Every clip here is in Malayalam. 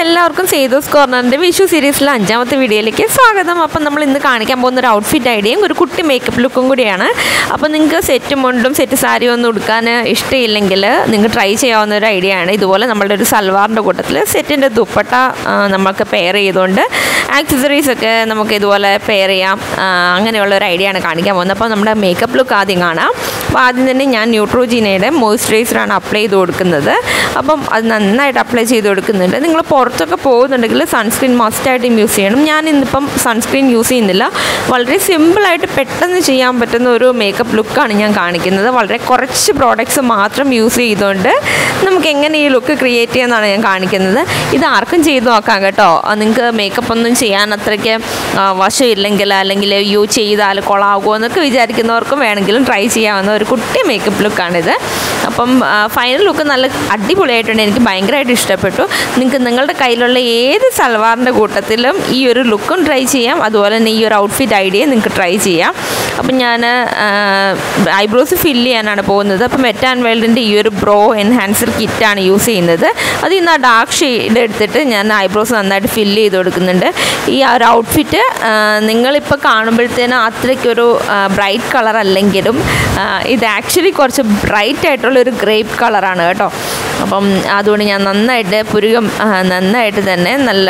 എല്ലാവർക്കും സേതോസ് കോർണറിൻ്റെ വിഷു സീരീസിലെ അഞ്ചാമത്തെ വീഡിയോയിലേക്ക് സ്വാഗതം അപ്പം നമ്മൾ ഇന്ന് കാണിക്കാൻ പോകുന്ന ഒരു ഔട്ട്ഫിറ്റ് ഐഡിയയും ഒരു കുട്ടി മേക്കപ്പ് ലുക്കും കൂടിയാണ് അപ്പോൾ നിങ്ങൾക്ക് സെറ്റ് മുണ്ടും സെറ്റ് സാരിയും ഒന്നും ഉടുക്കാൻ ഇഷ്ടമില്ലെങ്കിൽ നിങ്ങൾക്ക് ട്രൈ ചെയ്യാവുന്ന ഒരു ഐഡിയ ആണ് ഇതുപോലെ നമ്മളുടെ ഒരു സൽവാറിൻ്റെ കൂട്ടത്തിൽ സെറ്റിൻ്റെ ദുപ്പട്ട ആ, നമുക്ക് പെയർ ചെയ്തുകൊണ്ട് ആക്സസറീസ് ഒക്കെ നമുക്ക് ഇതുപോലെ പെയർ ചെയ്യാം ആ, അങ്ങനെയുള്ള ഒരു ഐഡിയ ആണ് കാണിക്കാൻ പോകുന്നത് അപ്പോൾ നമ്മുടെ മേക്കപ്പ് ലുക്ക് ആദ്യം കാണാം അപ്പോൾ ആദ്യം തന്നെ ഞാൻ ന്യൂട്രോജീനയുടെ മോയ്സ്ചറൈസറാണ് അപ്ലൈ ചെയ്ത് കൊടുക്കുന്നത് അപ്പം അത് നന്നായിട്ട് അപ്ലൈ ചെയ്ത് കൊടുക്കുന്നുണ്ട് നിങ്ങൾ പുറത്തൊക്കെ പോകുന്നുണ്ടെങ്കിൽ സൺസ്ക്രീൻ മസ്റ്റായിട്ടും യൂസ് ചെയ്യണം ഞാൻ ഇന്നിപ്പം സൺസ്ക്രീൻ യൂസ് ചെയ്യുന്നില്ല വളരെ സിമ്പിളായിട്ട് പെട്ടെന്ന് ചെയ്യാൻ പറ്റുന്ന ഒരു മേക്കപ്പ് ലുക്കാണ് ഞാൻ കാണിക്കുന്നത് വളരെ കുറച്ച് പ്രോഡക്റ്റ്സ് മാത്രം യൂസ് ചെയ്തുകൊണ്ട് നമുക്ക് എങ്ങനെ ഈ ലുക്ക് ക്രിയേറ്റ് ചെയ്യാമെന്നാണ് ഞാൻ കാണിക്കുന്നത് ഇത് ആർക്കും ചെയ്ത് നോക്കാം കേട്ടോ നിങ്ങൾക്ക് മേക്കപ്പ് ഒന്നും ചെയ്യാൻ അത്രയ്ക്ക് ആ, വശമില്ലെങ്കിൽ അല്ലെങ്കിൽ യൂ ചെയ്താൽ കൊളാകുമോ എന്നൊക്കെ വിചാരിക്കുന്നവർക്കും വേണമെങ്കിലും ട്രൈ ചെയ്യാവുന്ന ഒരു കുട്ടി മേക്കപ്പ് ലുക്കാണിത് അപ്പം ഫൈനൽ ലുക്ക് നല്ല അടിപൊളിയായിട്ടുണ്ട് എനിക്ക് ഭയങ്കരമായിട്ട് ഇഷ്ടപ്പെട്ടു നിങ്ങൾക്ക് നിങ്ങളുടെ കയ്യിലുള്ള ഏത് സൽവാറിൻ്റെ കൂട്ടത്തിലും ഈ ഒരു ലുക്കും ട്രൈ ചെയ്യാം അതുപോലെ തന്നെ ഈ ഒരു ഔട്ട്ഫിറ്റ് ഐഡിയ നിങ്ങൾക്ക് ട്രൈ ചെയ്യാം അപ്പം ഞാൻ ഐബ്രോസ് ഫില്ല് ചെയ്യാനാണ് പോകുന്നത് അപ്പം മെറ്റ് ആൻഡ് വേൾഡിൻ്റെ ഈ ഒരു ബ്രോ എൻഹാൻസർ കിറ്റാണ് യൂസ് ചെയ്യുന്നത് അതിൽ നിന്ന് ആ ഡാർക്ക് ഷെയ്ഡ് എടുത്തിട്ട് ഞാൻ ഐബ്രോസ് നന്നായിട്ട് ഫില്ല് ചെയ്ത് കൊടുക്കുന്നുണ്ട് ഈ ആ ഒരു ഔട്ട്ഫിറ്റ് നിങ്ങളിപ്പോൾ കാണുമ്പോഴത്തേനും അത്രയ്ക്കൊരു ബ്രൈറ്റ് കളർ അല്ലെങ്കിലും ആ, ഇത് ആക്ച്വലി കുറച്ച് ബ്രൈറ്റ് ആയിട്ടുള്ള ഒരു ഗ്രേപ്പ് കളറാണ് കേട്ടോ അപ്പം അതുകൊണ്ട് ഞാൻ നന്നായിട്ട് പുരുകം ആ, നന്നായിട്ട് തന്നെ നല്ല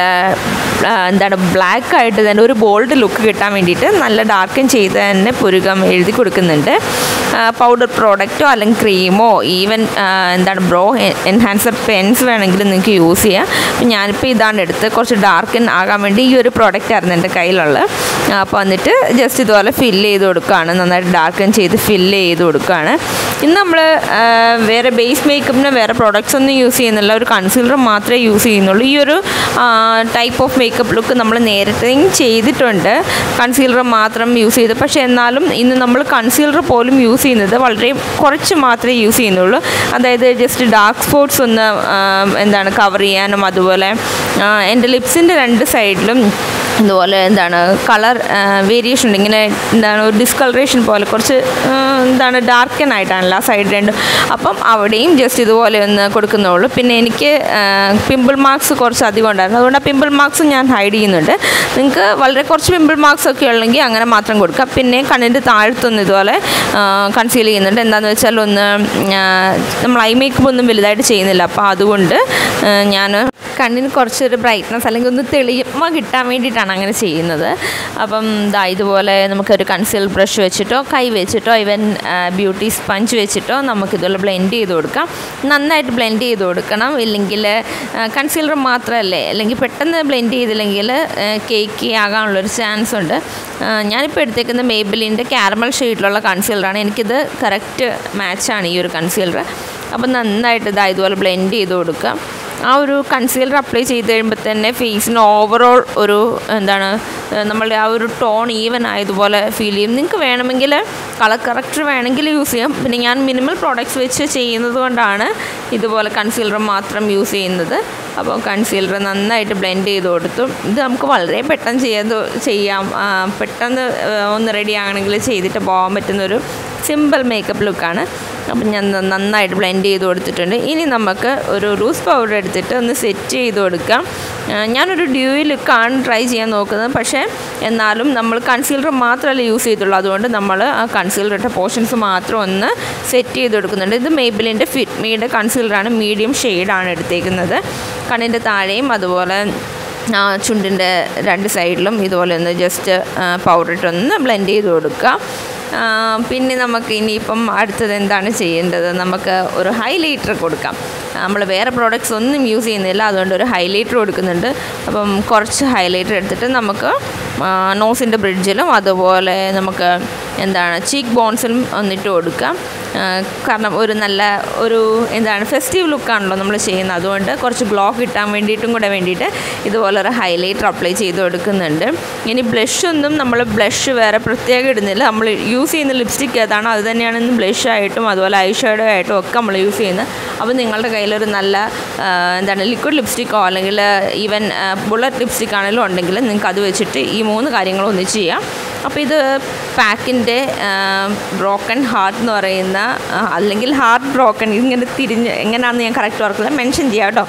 ആ, എന്താണ് ബ്ലാക്ക് ആയിട്ട് തന്നെ ഒരു ബോൾഡ് ലുക്ക് കിട്ടാൻ വേണ്ടിയിട്ട് നല്ല ഡാർക്കൻ ചെയ്ത് തന്നെ പുരുകം എഴുതി കൊടുക്കുന്നുണ്ട് പൗഡർ പ്രോഡക്റ്റോ അല്ലെങ്കിൽ ക്രീമോ ഈവൻ എന്താണ് ബ്രോ എൻഹാൻസർ പെൻസ് വേണമെങ്കിലും നിങ്ങൾക്ക് യൂസ് ചെയ്യാം അപ്പം ഞാനിപ്പോൾ ഇതാണ് എടുത്ത് കുറച്ച് ഡാർക്കൻ ആകാൻ വേണ്ടി ഈ ഒരു പ്രോഡക്റ്റ് ആയിരുന്നു എൻ്റെ കയ്യിലുള്ളത് അപ്പോൾ എന്നിട്ട് ജസ്റ്റ് ഇതുപോലെ ഫില്ല് ചെയ്ത് കൊടുക്കുകയാണ് നന്നായിട്ട് ഡാർക്കൻ ചെയ്ത് ഫില്ല് ചെയ്ത് കൊടുക്കുകയാണ് ഇന്ന് നമ്മൾ വേറെ ബേസ് മേക്കപ്പിന് വേറെ പ്രോഡക്റ്റ്സ് ഒന്നും യൂസ് ചെയ്യുന്നില്ല ഒരു കൺസീലർ മാത്രമേ യൂസ് ചെയ്യുന്നുള്ളൂ ഈ ഒരു ടൈപ്പ് ഓഫ് മേക്കപ്പ് ലുക്ക് നമ്മൾ നേരത്തെയും ചെയ്തിട്ടുണ്ട് കൺസീലർ മാത്രം യൂസ് ചെയ്ത് പക്ഷേ എന്നാലും ഇന്ന് നമ്മൾ കൺസീലർ പോലും യൂസ് ചെയ്യുന്നത് വളരെ കുറച്ച് മാത്രമേ യൂസ് ചെയ്യുന്നുള്ളൂ അതായത് ജസ്റ്റ് ഡാർക്ക് സ്പോട്ട്സ് ഒന്ന് ആ, എന്താണ് കവർ ചെയ്യാനും അതുപോലെ ആ, എൻ്റെ ലിപ്സിൻ്റെ രണ്ട് സൈഡിലും ഇതുപോലെ എന്താണ് കളർ വേരിയേഷൻ ഉണ്ട് ഇങ്ങനെ എന്താണ് ഒരു ഡിസ്കളറേഷൻ പോലെ കുറച്ച് ആ, എന്താണ് ഡാർക്കൻ ആയിട്ടാണല്ലോ ആ സൈഡ് രണ്ടും അപ്പം അവിടെയും ജസ്റ്റ് ഇതുപോലെ ഒന്ന് കൊടുക്കുന്നുള്ളൂ പിന്നെ എനിക്ക് പിമ്പിൾ മാർക്സ് കുറച്ച് അധികം ഉണ്ടായിരുന്നു അതുകൊണ്ട് ആ പിമ്പിൾ മാർക്സ് ഞാൻ ഹൈഡ് ചെയ്യുന്നുണ്ട് നിങ്ങൾക്ക് വളരെ കുറച്ച് പിമ്പിൾ മാർക്സ് ഒക്കെ ഉള്ളെങ്കിൽ അങ്ങനെ മാത്രം കൊടുക്കാം പിന്നെ കണ്ണിൻ്റെ താഴത്തൊന്ന് ഇതുപോലെ കൺസീൽ ചെയ്യുന്നുണ്ട് എന്താണെന്ന് വെച്ചാൽ ഒന്ന് ആ, നമ്മൾ ഐ മേക്കപ്പ് ഒന്നും വലുതായിട്ട് ചെയ്യുന്നില്ല അപ്പോൾ അതുകൊണ്ട് ഞാൻ കണ്ണിന് കുറച്ചൊരു ബ്രൈറ്റ്നസ് അല്ലെങ്കിൽ ഒന്ന് തെളിമ കിട്ടാൻ വേണ്ടിയിട്ടാണ് അങ്ങനെ ചെയ്യുന്നത് അപ്പം ദാ ഇതുപോലെ നമുക്കൊരു കൺസീൽ ബ്രഷ് വെച്ചിട്ടോ കൈ വെച്ചിട്ടോ ഇവൻ ബ്യൂട്ടി സ്പഞ്ച് വെച്ചിട്ടോ നമുക്കിതുപോലെ ബ്ലെൻഡ് ചെയ്ത് കൊടുക്കാം നന്നായിട്ട് ബ്ലെൻഡ് ചെയ്ത് കൊടുക്കണം ഇല്ലെങ്കിൽ കൺസീലർ മാത്രമല്ലേ അല്ലെങ്കിൽ പെട്ടെന്ന് ബ്ലെൻഡ് ചെയ്തില്ലെങ്കിൽ കേക്ക് ആകാനുള്ളൊരു ചാൻസ് ഉണ്ട് ആ, ഞാനിപ്പോൾ എടുത്തേക്കുന്ന മേബിലിൻ്റെ ക്യാരമൽ ഷെയ്ഡിലുള്ള കൺസീലറാണ് എനിക്കിത് കറക്റ്റ് മാച്ചാണ് ഈ ഒരു കൺസീലർ അപ്പം നന്നായിട്ട് ഇതാ ഇതുപോലെ ബ്ലെൻഡ് ചെയ്ത് കൊടുക്കുക ആ ഒരു കൺസീലർ അപ്ലൈ ചെയ്ത് കഴിയുമ്പോൾ തന്നെ ഫേസിന് ഓവറോൾ ഒരു എന്താണ് ഏഹ് നമ്മളുടെ ആ ഒരു ടോൺ ഈവൻ ആയതുപോലെ ഫീൽ ചെയ്യും നിങ്ങൾക്ക് വേണമെങ്കിൽ കളർ കറക്റ്റർ വേണമെങ്കിൽ യൂസ് ചെയ്യാം പിന്നെ ഞാൻ മിനിമൽ പ്രോഡക്റ്റ്സ് വെച്ച് ചെയ്യുന്നത് കൊണ്ടാണ് ഇതുപോലെ കൺസീലർ മാത്രം യൂസ് ചെയ്യുന്നത് അപ്പോൾ കൺസീലർ നന്നായിട്ട് ബ്ലെൻഡ് ചെയ്ത് കൊടുത്തു ഇത് നമുക്ക് വളരെ പെട്ടെന്ന് ചെയ്യാൻ ചെയ്യാം ആ, പെട്ടെന്ന് ഏഹ് ഒന്ന് റെഡി ആകണമെങ്കിൽ ചെയ്തിട്ട് പോകാൻ പറ്റുന്നൊരു സിമ്പിൾ മേക്കപ്പ് ലുക്കാണ് അപ്പം ഞാൻ ന- നന്നായിട്ട് ബ്ലെൻഡ് ചെയ്ത് കൊടുത്തിട്ടുണ്ട് ഇനി നമുക്ക് ഒരു ലൂസ് പൗഡർ എടുത്തിട്ട് ഒന്ന് സെറ്റ് ചെയ്ത് കൊടുക്കാം ആ, ഞാനൊരു ഡ്യൂയി ലുക്കാണ് ട്രൈ ചെയ്യാൻ നോക്കുന്നത് പക്ഷേ എന്നാലും നമ്മൾ കൺസീലർ മാത്രമല്ല യൂസ് ചെയ്തുള്ളൂ അതുകൊണ്ട് നമ്മൾ ആ കൺസീലർ ഇട്ട പോർഷൻസ് മാത്രം ഒന്ന് സെറ്റ് ചെയ്ത് കൊടുക്കുന്നുണ്ട് ഇത് മേബിലിൻ്റെ ഫിറ്റ്മിയുടെ കൺസീലറാണ് മീഡിയം ഷെയ്ഡാണ് എടുത്തേക്കുന്നത് കണ്ണിൻ്റെ താഴെയും അതുപോലെ ആ, ചുണ്ടിൻ്റെ രണ്ട് സൈഡിലും ഇതുപോലെ ഒന്ന് ജസ്റ്റ് പൗഡർ ഇട്ടൊന്ന് ബ്ലെൻഡ് ചെയ്ത് കൊടുക്കുക ആ, പിന്നെ നമുക്ക് ഇനിയിപ്പം അടുത്തത് എന്താണ് ചെയ്യേണ്ടത് നമുക്ക് ഒരു ഹൈലൈറ്റർ കൊടുക്കാം നമ്മൾ വേറെ പ്രോഡക്റ്റ്സ് ഒന്നും യൂസ് ചെയ്യുന്നില്ല അതുകൊണ്ട് ഒരു ഹൈലൈറ്റർ കൊടുക്കുന്നുണ്ട് അപ്പം കുറച്ച് ഹൈലൈറ്റർ എടുത്തിട്ട് നമുക്ക് നോസിൻ്റെ ബ്രിഡ്ജിലും അതുപോലെ നമുക്ക് എന്താണ് ചീക്ക് ബോൺസിലും ഒന്നിട്ട് കൊടുക്കാം ആ, കാരണം ഒരു നല്ല ഒരു എന്താണ് ഫെസ്റ്റീവ് ലുക്കാണല്ലോ നമ്മൾ ചെയ്യുന്നത് അതുകൊണ്ട് കുറച്ച് ഗ്ലോ കിട്ടാൻ വേണ്ടിയിട്ടും കൂടെ വേണ്ടിയിട്ട് ഇതുപോലെ ഒരു ഹൈലൈറ്റർ അപ്ലൈ ചെയ്ത് കൊടുക്കുന്നുണ്ട് ഇനി ബ്ലഷ് ഒന്നും നമ്മൾ ബ്ലഷ് വേറെ പ്രത്യേകം ഇടുന്നില്ല നമ്മൾ യൂസ് ചെയ്യുന്ന ലിപ്സ്റ്റിക് ഏതാണോ അത് തന്നെയാണ് ഇന്ന് ബ്ലഷ് ആയിട്ടും അതുപോലെ ഐ ഷാഡോ ആയിട്ടും ഒക്കെ നമ്മൾ യൂസ് ചെയ്യുന്നത് അപ്പോൾ നിങ്ങളുടെ കയ്യിലൊരു നല്ല ആ, എന്താണ് ലിക്വിഡ് ലിപ്സ്റ്റിക്കോ അല്ലെങ്കിൽ ഈവൻ ബുള്ളറ്റ് ലിപ്സ്റ്റിക് ആണെങ്കിലും ഉണ്ടെങ്കിൽ നിങ്ങൾക്ക് അത് വെച്ചിട്ട് ഈ മൂന്ന് കാര്യങ്ങളും ഒന്നിച്ച് ചെയ്യാം അപ്പോൾ ഇത് പാക്കിൻ്റെ ബ്രോക്കൺ ഹാർട്ട് എന്ന് പറയുന്ന ആ, അല്ലെങ്കിൽ ഹാർട്ട് ബ്രോക്കൺ ഇങ്ങനെ തിരിഞ്ഞ് എങ്ങനെയാണെന്ന് ഞാൻ കറക്റ്റ് ഓർക്കില്ല മെൻഷൻ ചെയ്യാം കേട്ടോ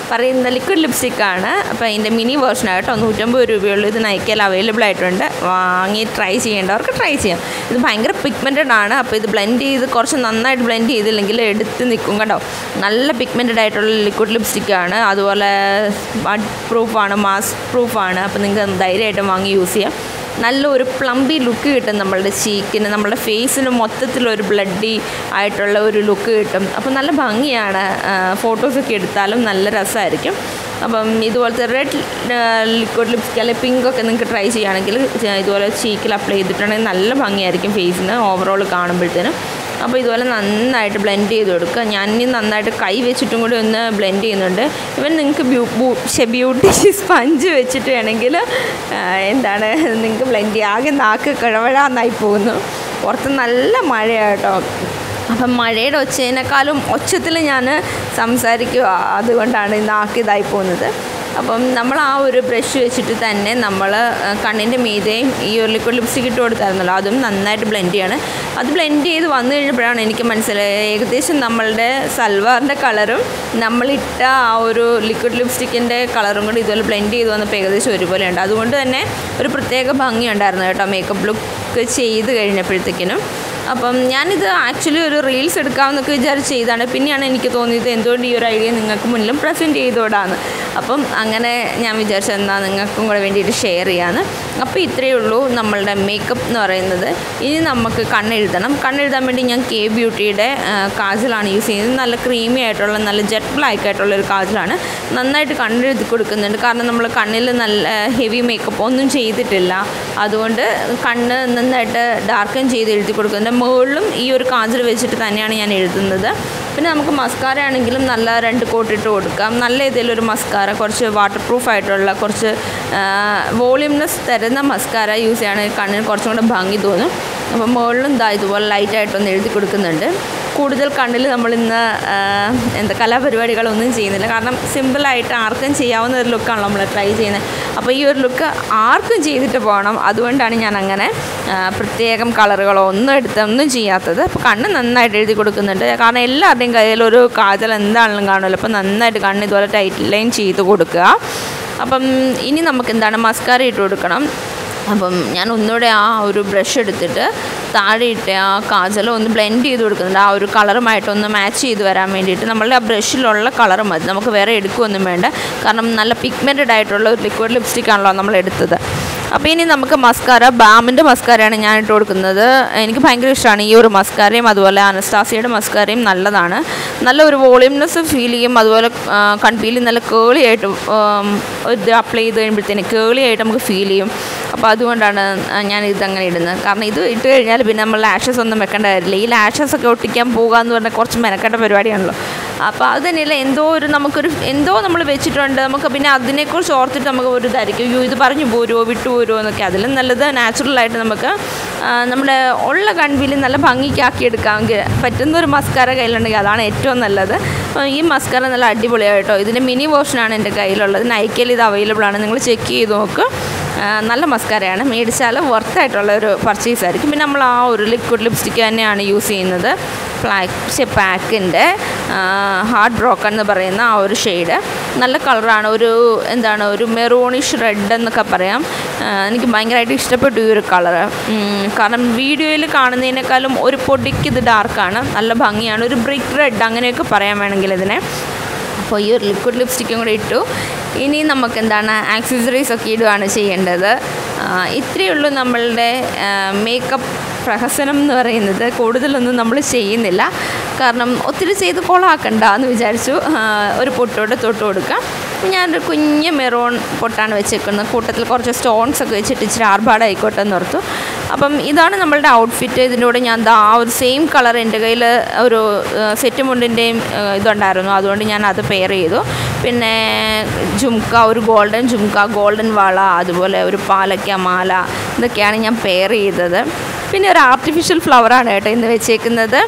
പറയുന്ന ലിക്വിഡ് ലിപ്സ്റ്റിക്കാണ് അപ്പോൾ ഇതിൻ്റെ മിനി വേർഷനാണ് കേട്ടോ നൂറ്റമ്പത് രൂപയുള്ളൂ ഇത് നയിക്കൽ അവൈലബിൾ ആയിട്ടുണ്ട് വാങ്ങി ട്രൈ ചെയ്യേണ്ടവർക്ക് ട്രൈ ചെയ്യാം ഇത് ഭയങ്കര പിഗ്മെൻറ്റഡ് ആണ് അപ്പോൾ ഇത് ബ്ലെൻഡ് ചെയ്ത് കുറച്ച് നന്നായിട്ട് ബ്ലെൻഡ് ചെയ്തില്ലെങ്കിൽ എടുത്ത് നിൽക്കും കേട്ടോ നല്ല പിഗ്മെൻറ്റഡ് ആയിട്ടുള്ള ലിക്വിഡ് ലിപ്സ്റ്റിക്കാണ് അതുപോലെ ബഡ് പ്രൂഫാണ് മാസ്ക് പ്രൂഫാണ് അപ്പോൾ നിങ്ങൾക്ക് ധൈര്യമായിട്ട് വാങ്ങി യൂസ് ചെയ്യാം നല്ലൊരു പ്ലംബി ലുക്ക് കിട്ടും നമ്മളുടെ ചീക്കിന് നമ്മുടെ ഫേസിന് മൊത്തത്തിലൊരു ബ്ലഡി ആയിട്ടുള്ള ഒരു ലുക്ക് കിട്ടും അപ്പോൾ നല്ല ഭംഗിയാണ് ഫോട്ടോസൊക്കെ എടുത്താലും നല്ല രസമായിരിക്കും അപ്പം ഇതുപോലത്തെ റെഡ് ലിക്വിഡ് ലിപ്സ്റ്റിക് അല്ലെങ്കിൽ പിങ്ക് ഒക്കെ നിങ്ങൾക്ക് ട്രൈ ചെയ്യുകയാണെങ്കിൽ ഇതുപോലെ ചീക്കിൽ അപ്ലൈ ചെയ്തിട്ടുണ്ടെങ്കിൽ നല്ല ഭംഗിയായിരിക്കും ഫേസിന് ഓവറോൾ കാണുമ്പോഴത്തേനും അപ്പോൾ ഇതുപോലെ നന്നായിട്ട് ബ്ലെൻഡ് ചെയ്ത് കൊടുക്കുക ഞാൻ ഇനി നന്നായിട്ട് കൈ വെച്ചിട്ടും കൂടി ഒന്ന് ബ്ലെൻഡ് ചെയ്യുന്നുണ്ട് ഇവൻ നിങ്ങൾക്ക് ബ്യൂ ബ്യൂട്ടി സ്പഞ്ച് വെച്ചിട്ട് വേണമെങ്കിൽ എന്താണ് നിങ്ങൾക്ക് ബ്ലെൻഡ് ചെയ്യുക ആകെ നാക്ക് കിഴവഴാന്നായി പോകുന്നു പുറത്ത് നല്ല മഴയാട്ടോ അപ്പം മഴയുടെ ഒച്ചതിനേക്കാളും ഒച്ചത്തിൽ ഞാൻ സംസാരിക്കുക അതുകൊണ്ടാണ് നാക്ക് ഇതായി പോകുന്നത് അപ്പം നമ്മൾ ആ ഒരു ബ്രഷ് വെച്ചിട്ട് തന്നെ നമ്മൾ കണ്ണിൻ്റെ മീതെയും ഈ ഒരു ലിക്വിഡ് ലിപ്സ്റ്റിക് ഇട്ട് കൊടുത്തായിരുന്നല്ലോ അതും നന്നായിട്ട് ബ്ലെൻഡ് ചെയ്യാണ് അത് ബ്ലെൻഡ് ചെയ്ത് വന്നു കഴിഞ്ഞപ്പോഴാണ് എനിക്ക് മനസ്സിലായത് ഏകദേശം നമ്മളുടെ സൽവാറിൻ്റെ കളറും നമ്മളിട്ട ആ ഒരു ലിക്വിഡ് ലിപ്സ്റ്റിക്കിൻ്റെ കളറും കൂടി ഇതുപോലെ ബ്ലെൻഡ് ചെയ്ത് വന്നപ്പോൾ ഏകദേശം ഒരുപോലെ ഉണ്ട് അതുകൊണ്ട് തന്നെ ഒരു പ്രത്യേക ഭംഗിയുണ്ടായിരുന്നു കേട്ടോ മേക്കപ്പ് ലുക്ക് ചെയ്ത് കഴിഞ്ഞപ്പോഴത്തേക്കിനും അപ്പം ഞാനിത് ആക്ച്വലി ഒരു റീൽസ് എടുക്കാമെന്നൊക്കെ വിചാരിച്ച് ചെയ്താണ് പിന്നെയാണ് എനിക്ക് തോന്നിയത് എന്തുകൊണ്ട് ഈ ഒരു ഐഡിയ നിങ്ങൾക്ക് മുന്നിലും പ്രസൻറ്റ് ചെയ്തോടാന്ന് അപ്പം അങ്ങനെ ഞാൻ വിചാരിച്ചു എന്നാൽ നിങ്ങൾക്കും കൂടെ വേണ്ടിയിട്ട് ഷെയർ ചെയ്യാമെന്ന് അപ്പോൾ ഇത്രയേ ഉള്ളൂ നമ്മളുടെ മേക്കപ്പ് എന്ന് പറയുന്നത് ഇനി നമുക്ക് കണ്ണെഴുതണം കണ്ണെഴുതാൻ വേണ്ടി ഞാൻ കെ ബ്യൂട്ടിയുടെ കാജലാണ് യൂസ് ചെയ്യുന്നത് നല്ല ക്രീമി ആയിട്ടുള്ള നല്ല ജെറ്റ് ബ്ലാക്ക് ആയിട്ടുള്ള ഒരു കാജലാണ് നന്നായിട്ട് കണ്ണെഴുതി കൊടുക്കുന്നുണ്ട് കാരണം നമ്മൾ കണ്ണിൽ നല്ല ഹെവി മേക്കപ്പ് ഒന്നും ചെയ്തിട്ടില്ല അതുകൊണ്ട് കണ്ണ് നന്നായിട്ട് ഡാർക്കൻ ചെയ്ത് എഴുതി കൊടുക്കുന്നുണ്ട് മുകളിലും ഈ ഒരു കാജൽ വെച്ചിട്ട് തന്നെയാണ് ഞാൻ എഴുതുന്നത് പിന്നെ നമുക്ക് മസ്കാര ആണെങ്കിലും നല്ല രണ്ട് കോട്ടിട്ട് കൊടുക്കാം നല്ല ഏതെങ്കിലും ഒരു മസ്കാര കുറച്ച് വാട്ടർ പ്രൂഫ് ആയിട്ടുള്ള കുറച്ച് വോളിയംനെസ് തരുന്ന മസ്കാര യൂസ് ചെയ്യുകയാണെങ്കിൽ കണ്ണിന് കുറച്ചും കൂടെ ഭംഗി തോന്നും അപ്പോൾ മുകളിലും ഇതാ ഇതുപോലെ ലൈറ്റായിട്ടൊന്ന് എഴുതി കൊടുക്കുന്നുണ്ട് കൂടുതൽ കണ്ണിൽ നമ്മളിന്ന് എന്താ കലാപരിപാടികളൊന്നും ചെയ്യുന്നില്ല കാരണം സിമ്പിളായിട്ട് ആർക്കും ചെയ്യാവുന്ന ഒരു ലുക്കാണല്ലോ നമ്മൾ ട്രൈ ചെയ്യുന്നത് അപ്പോൾ ഈ ഒരു ലുക്ക് ആർക്കും ചെയ്തിട്ട് പോകണം അതുകൊണ്ടാണ് ഞാൻ അങ്ങനെ പ്രത്യേകം കളറുകളോ ഒന്നും എടുത്ത് ഒന്നും ചെയ്യാത്തത് അപ്പോൾ കണ്ണ് നന്നായിട്ട് എഴുതി കൊടുക്കുന്നുണ്ട് കാരണം എല്ലാവരുടെയും കയ്യിൽ ഒരു കാജൽ എന്താണെങ്കിലും കാണുമല്ലോ അപ്പോൾ നന്നായിട്ട് കണ്ണ് ഇതുപോലെ ടൈറ്റ് ലൈൻ ചെയ്ത് കൊടുക്കുക അപ്പം ഇനി നമുക്ക് എന്താണ് മസ്കാര ഇട്ട് കൊടുക്കണം അപ്പം ഞാൻ ഒന്നുകൂടെ ആ ഒരു ബ്രഷ് എടുത്തിട്ട് താഴെ ഇട്ട് ആ കാജൽ ഒന്ന് ബ്ലെൻഡ് ചെയ്ത് കൊടുക്കുന്നുണ്ട് ആ ഒരു കളറുമായിട്ടൊന്ന് മാച്ച് ചെയ്ത് വരാൻ വേണ്ടിയിട്ട് നമ്മളുടെ ആ ബ്രഷിലുള്ള കളർ മതി നമുക്ക് വേറെ എടുക്കുകയൊന്നും വേണ്ട കാരണം നല്ല പിഗ്മെൻറ്റഡ് ആയിട്ടുള്ള ഒരു ലിക്വിഡ് ലിപ്സ്റ്റിക് ആണല്ലോ നമ്മൾ എടുത്തത് അപ്പോൾ ഇനി നമുക്ക് മസ്കാര ബാമിൻ്റെ മസ്കാരയാണ് ഞാൻ ഇട്ട് കൊടുക്കുന്നത് എനിക്ക് ഭയങ്കര ഇഷ്ടമാണ് ഈ ഒരു മസ്കാരയും അതുപോലെ അനസ്താസിയുടെ മസ്കാരയും നല്ലതാണ് നല്ല ഒരു വോളിയംനെസ് ഫീൽ ചെയ്യും അതുപോലെ കൺപീലി നല്ല കേളി ആയിട്ട് ഇത് അപ്ലൈ ചെയ്ത് കഴിയുമ്പോഴത്തേന് കേളി ആയിട്ട് നമുക്ക് ഫീൽ ചെയ്യും അപ്പോൾ അതുകൊണ്ടാണ് ഞാൻ ഇതങ്ങനെ ഇടുന്നത് കാരണം ഇത് ഇട്ട് കഴിഞ്ഞാൽ പിന്നെ നമ്മൾ ലാഷസ് ഒന്നും വെക്കേണ്ട കാര്യമില്ല ഈ ലാഷസ് ഒക്കെ ഒട്ടിക്കാൻ പോകുക എന്ന് പറഞ്ഞാൽ കുറച്ച് മെനക്കെട്ട പരിപാടിയാണല്ലോ അപ്പോൾ അത് തന്നെയല്ല എന്തോ ഒരു നമുക്കൊരു എന്തോ നമ്മൾ വെച്ചിട്ടുണ്ട് നമുക്ക് പിന്നെ അതിനെക്കുറിച്ച് ഓർത്തിട്ട് നമുക്ക് ഒരു ഇതായിരിക്കും അയ്യോ ഇത് പറഞ്ഞു പോരുമോ വിട്ടു പോരുമോ എന്നൊക്കെ അതിലും നല്ലത് നാച്ചുറലായിട്ട് നമുക്ക് നമ്മുടെ ഉള്ള കൺവീല് നല്ല ഭംഗിക്കാക്കി എടുക്കാമെങ്കിൽ പറ്റുന്ന ഒരു മസ്കാര കയ്യിലുണ്ടെങ്കിൽ അതാണ് ഏറ്റവും നല്ലത് ഈ മസ്കാര നല്ല അടിപൊളിയായിട്ടോ ഇതിൻ്റെ മിനി വേർഷനാണ് എൻ്റെ കയ്യിലുള്ളത് നൈക്കയിൽ ഇത് അവൈലബിൾ ആണ് നിങ്ങൾ ചെക്ക് ചെയ്ത് നോക്ക് നല്ല മസ്കാരയാണ് മേടിച്ചാൽ വർത്തായിട്ടുള്ള ഒരു പർച്ചേസ് ആയിരിക്കും പിന്നെ നമ്മൾ ആ ഒരു ലിക്വിഡ് ലിപ്സ്റ്റിക്ക് തന്നെയാണ് യൂസ് ചെയ്യുന്നത് ഫ്ലാഷ് പാക്കിൻ്റെ ഹാർഡ് ബ്രോക്കൺ എന്ന് പറയുന്ന ആ ഒരു ഷെയ്ഡ് നല്ല കളറാണ് ഒരു എന്താണ് ഒരു മെറൂണിഷ് റെഡ് എന്നൊക്കെ പറയാം എനിക്ക് ഭയങ്കരമായിട്ട് ഇഷ്ടപ്പെട്ടു ഈ ഒരു കളറ് കാരണം വീഡിയോയിൽ കാണുന്നതിനേക്കാളും ഒരു പൊടിക്ക് ഇത് ഡാർക്കാണ് നല്ല ഭംഗിയാണ് ഒരു ബ്രിക്ക് റെഡ് അങ്ങനെയൊക്കെ പറയാൻ വേണമെങ്കിൽ ഇതിനെ അപ്പോൾ ഈ ഒരു ലിക്വിഡ് ലിപ്സ്റ്റിക്കും കൂടെ ഇട്ടു ഇനി നമുക്ക് എന്താണ് ആക്സസറീസ് ഒക്കെ ഇടുകയാണ് ചെയ്യേണ്ടത് ഇത്രയേ ഉള്ളൂ നമ്മളുടെ മേക്കപ്പ് പ്രഹസനം എന്ന് പറയുന്നത് കൂടുതലൊന്നും നമ്മൾ ചെയ്യുന്നില്ല കാരണം ഒത്തിരി ചെയ്ത് കൊളാക്കണ്ട എന്ന് വിചാരിച്ചു ഒരു പൊട്ടോടെ തൊട്ട് കൊടുക്കാം ഞാനൊരു കുഞ്ഞ് മെറൂൺ പൊട്ടാണ് വെച്ചേക്കുന്നത് കൂട്ടത്തിൽ കുറച്ച് സ്റ്റോൺസ് ഒക്കെ വെച്ചിട്ട് ഇച്ചിരി ആർഭാടായിക്കോട്ടെ എന്ന് ഓർത്തു അപ്പം ഇതാണ് നമ്മളുടെ ഔട്ട്ഫിറ്റ് ഇതിൻ്റെ കൂടെ ഞാൻ ആ ഒരു സെയിം കളർ എൻ്റെ കയ്യിൽ ഒരു സെറ്റ് മുണ്ടിൻ്റെയും ഇതുണ്ടായിരുന്നു അതുകൊണ്ട് ഞാൻ അത് പെയർ ചെയ്തു പിന്നെ ജുംക്ക ഒരു ഗോൾഡൻ ജുംക്ക ഗോൾഡൻ വള അതുപോലെ ഒരു പാലക്ക മാല ഇതൊക്കെയാണ് ഞാൻ പെയർ ചെയ്തത് പിന്നെ ഒരു ആർട്ടിഫിഷ്യൽ ഫ്ലവറാണ് കേട്ടോ ഇന്ന് വെച്ചേക്കുന്നത്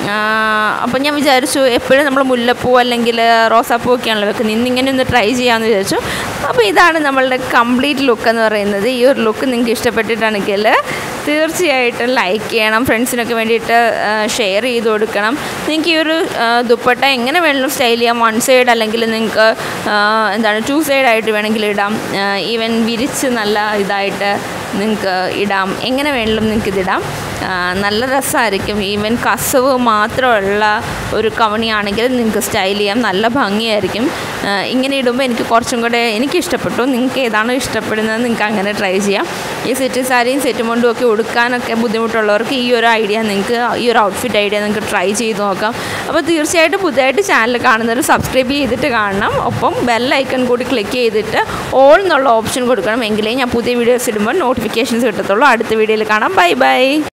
അപ്പം ഞാൻ വിചാരിച്ചു എപ്പോഴും നമ്മൾ മുല്ലപ്പൂ അല്ലെങ്കിൽ റോസാപ്പൂ ഒക്കെയാണല്ലോ വെക്കുന്നത് ഇന്നിങ്ങനെ ഒന്ന് ട്രൈ ചെയ്യാമെന്ന് വിചാരിച്ചു അപ്പോൾ ഇതാണ് നമ്മളുടെ കംപ്ലീറ്റ് ലുക്ക് എന്ന് പറയുന്നത് ഈ ഒരു ലുക്ക് നിങ്ങൾക്ക് ഇഷ്ടപ്പെട്ടിട്ടാണെങ്കിൽ തീർച്ചയായിട്ടും ലൈക്ക് ചെയ്യണം ഫ്രണ്ട്സിനൊക്കെ വേണ്ടിയിട്ട് ഷെയർ ചെയ്ത് കൊടുക്കണം നിങ്ങൾക്ക് ഈ ഒരു ആ, ദുപ്പട്ട എങ്ങനെ വേണമെങ്കിലും സ്റ്റൈൽ ചെയ്യാം വൺ സൈഡ് അല്ലെങ്കിൽ നിങ്ങൾക്ക് ആ, എന്താണ് ടു സൈഡ് ആയിട്ട് വേണമെങ്കിൽ ഇടാം ഈവൻ വിരിച്ച് നല്ല ഇതായിട്ട് നിങ്ങൾക്ക് ഇടാം എങ്ങനെ വേണമെങ്കിലും നിങ്ങൾക്ക് ഇതിടാം ആ, നല്ല രസമായിരിക്കും ഈവൻ കസവ് മാത്രമുള്ള ഒരു കവണിയാണെങ്കിൽ നിങ്ങൾക്ക് സ്റ്റൈൽ ചെയ്യാം നല്ല ഭംഗിയായിരിക്കും ആ, ഇങ്ങനെ ഇടുമ്പോൾ എനിക്ക് കുറച്ചും കൂടെ എനിക്ക് ഇഷ്ടപ്പെട്ടു നിങ്ങൾക്ക് ഏതാണോ ഇഷ്ടപ്പെടുന്നത് നിങ്ങൾക്ക് അങ്ങനെ ട്രൈ ചെയ്യാം ഈ സെറ്റ് സാരിയും സെറ്റ് മുണ്ടും ഒക്കെ ഉടുക്കാനൊക്കെ ബുദ്ധിമുട്ടുള്ളവർക്ക് ഈ ഒരു ഐഡിയ നിങ്ങൾക്ക് ഈ ഒരു ഔട്ട്ഫിറ്റ് ഐഡിയ നിങ്ങൾക്ക് ട്രൈ ചെയ്ത് നോക്കാം അപ്പോൾ തീർച്ചയായിട്ടും പുതിയതായിട്ട് ചാനൽ കാണുന്നവർ സബ്സ്ക്രൈബ് ചെയ്തിട്ട് കാണണം ഒപ്പം ബെൽ ഐക്കൺ കൂടി ക്ലിക്ക് ചെയ്തിട്ട് ഓൾ എന്നുള്ള ഓപ്ഷൻ കൊടുക്കണം എങ്കിലേ ഞാൻ പുതിയ വീഡിയോസ് ഇടുമ്പോൾ നോട്ടിഫിക്കേഷൻസ് കിട്ടത്തുള്ളൂ അടുത്ത വീഡിയോയിൽ കാണാം ബൈ ബൈ